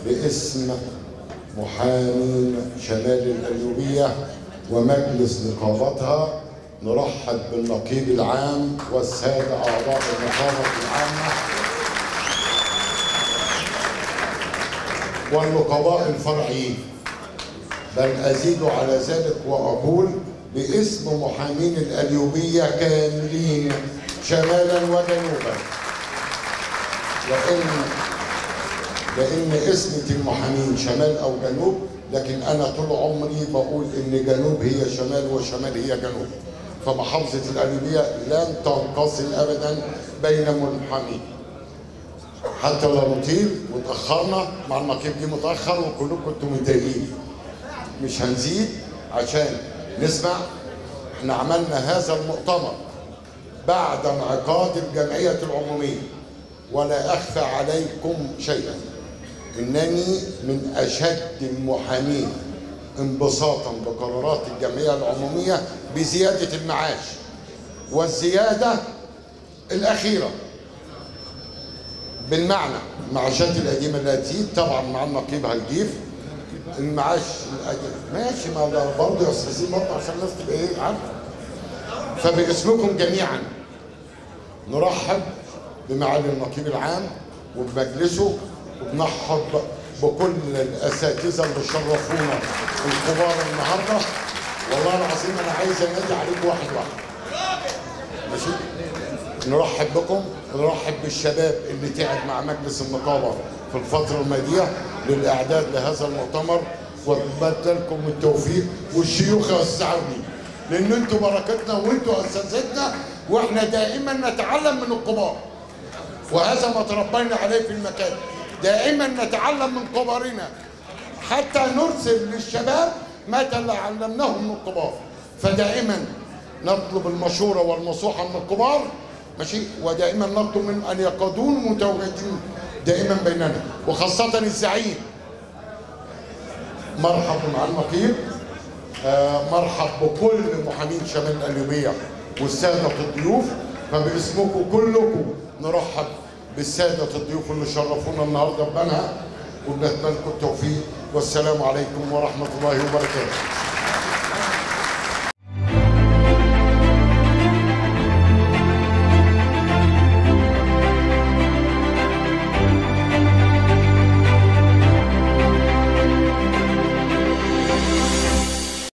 باسم محامين شمال القليوبية ومجلس نقابتها نرحب بالنقيب العام والسادة أعضاء النقابة العامة والنقباء الفرعيين بل أزيد على ذلك وأقول باسم محامين القليوبية كاملين شمالا وجنوبا لأن لأن اسمة المحامين شمال أو جنوب لكن أنا طول عمري بقول إن جنوب هي شمال وشمال هي جنوب فمحافظة القليوبية لن تنقسم أبدا بين المحامين حتى لو نطير وتأخرنا مع النقيب جه متأخر وكلكم كنتوا متضايقين مش هنزيد عشان نسمع احنا عملنا هذا المؤتمر بعد انعقاد الجمعية العمومية ولا أخفى عليكم شيئا إنني من أشد المحامين انبساطا بقرارات الجمعية العمومية بزيادة المعاش والزيادة الأخيرة بالمعنى المعاشات القديمة اللي هتزيد طبعا مع النقيب هيضيف المعاش القديم ماشي ما ده برضه يا استاذين برضه عشان الناس تبقى ايه عارفه فباسمكم جميعا نرحب بمعالي النقيب العام وبمجلسه وبنرحب بكل الاساتذه اللي شرفونا الكبار النهارده والله العظيم انا عايز انادي عليكم واحد واحد ماشي نرحب بكم ونرحب بالشباب اللي تعب مع مجلس النقابه في الفتره الماضيه للاعداد لهذا المؤتمر واتمنى لكم التوفيق والشيوخ يوسعوني لان انتوا بركتنا وانتوا اساتذتنا واحنا دائما نتعلم من الكبار وهذا ما تربينا عليه في المكان دائما نتعلم من كبارنا حتى نرسل للشباب ما تعلمناه من الكبار فدائما نطلب المشوره والنصوحه من الكبار ماشي ودائما نطلب منهم ان يقودون متواجدين دائما بيننا وخاصه الزعيم مرحب مع النقيب آه مرحب بكل محامين شمال القليوبيه والساده الضيوف فباسمكم كلكم نرحب بالساده الضيوف اللي شرفونا النهارده ببنها وبنتمنى لكم التوفيق والسلام عليكم ورحمه الله وبركاته